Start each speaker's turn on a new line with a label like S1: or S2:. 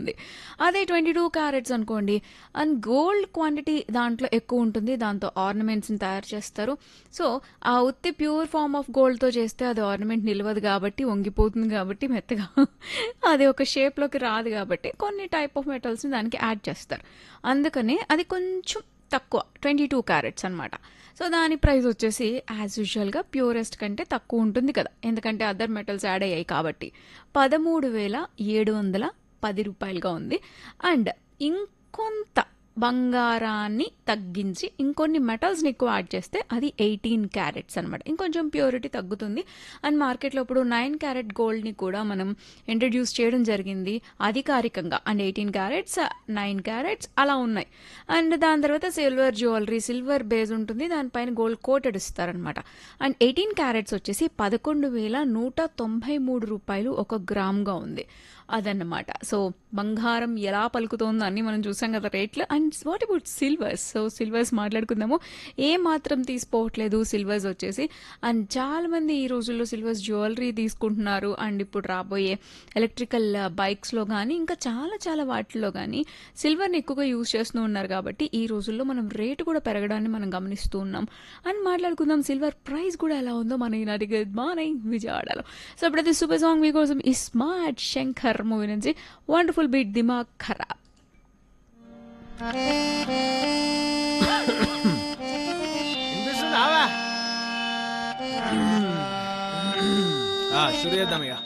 S1: ఉంది అదే twenty two carats అనుకోండి అండ్ గోల్డ్ క్వాంటిటీ దాంట్లో ఎక్కువ ఉంటుంది దాంతో ఆర్నమెంట్స్ని తయారు చేస్తారు సో ఆ ఉత్తి ప్యూర్ ఫార్మ్ ఆఫ్ గోల్డ్తో చేస్తే అది ఆర్నమెంట్ నిలవదు కాబట్టి వంగిపోతుంది కాబట్టి మెత్తగా అది ఒక షేప్లోకి రాదు కాబట్టి కొన్ని టైప్ ఆఫ్ మెటల్స్ని దానికి యాడ్ చేస్తారు అందుకనే అది కొంచెం తక్కువ ట్వంటీ టూ క్యారెట్స్ అనమాట సో దాని ప్రైస్ వచ్చేసి యాజ్ యూజువల్గా ప్యూరెస్ట్ కంటే తక్కువ ఉంటుంది కదా ఎందుకంటే అదర్ మెటల్స్ యాడ్ అయ్యాయి కాబట్టి పదమూడు వేల ఏడు వందల పది రూపాయలుగా ఉంది అండ్ ఇంకొంత బంగారాన్ని తగ్గించి ఇంకొన్ని మెటల్స్ని ఎక్కువ యాడ్ చేస్తే అది ఎయిటీన్ క్యారెట్స్ అనమాట ఇంకొంచెం ప్యూరిటీ తగ్గుతుంది అండ్ మార్కెట్లో ఇప్పుడు నైన్ క్యారెట్ గోల్డ్ని కూడా మనం ఇంట్రడ్యూస్ చేయడం జరిగింది అధికారికంగా and eighteen carats nine carats అలా ఉన్నాయి అండ్ దాని తర్వాత సిల్వర్ జ్యువెలరీ సిల్వర్ బేస్ ఉంటుంది దానిపైన గోల్డ్ కోటెడ్ ఇస్తారనమాట అండ్ ఎయిటీన్ క్యారెట్స్ వచ్చేసి పదకొండు వేల నూట తొంభై మూడు రూపాయలు ఒక గ్రామ్గా ఉంది అదన్నమాట సో బంగారం ఎలా పలుకుతోందో అన్ని మనం చూసాం కదా రేట్లు and what about silvers so silvers మాట్లాడుకుందాము ఏ మాత్రం తీసుకోవట్లేదు సిల్వర్స్ వచ్చేసి అండ్ చాలా మంది ఈ రోజుల్లో సిల్వర్స్ జ్యువెలరీ తీసుకుంటున్నారు అండ్ ఇప్పుడు రాబోయే ఎలక్ట్రికల్ బైక్స్లో కానీ ఇంకా చాలా చాలా వాటిల్లో కానీ సిల్వర్ని ఎక్కువగా యూజ్ చేస్తూ ఉన్నారు కాబట్టి ఈ రోజుల్లో మనం రేటు కూడా పెరగడాన్ని మనం గమనిస్తూ ఉన్నాం అండ్ మాట్లాడుకుందాం సిల్వర్ ప్రైస్ కూడా ఎలా ఉందో మన ఈనాటి గుడ్ మార్నింగ్ విజయవాడలో సో ఇప్పుడైతే సూపర్ సాంగ్ మీకోసం ఈ స్మార్ట్ శంకర్ మూవీ నుంచి వండర్ఫుల్ బీట్ దిమాగ్ ఖరాబ్
S2: వినిపిస్తుందావా శురు చేద్దాం ఇక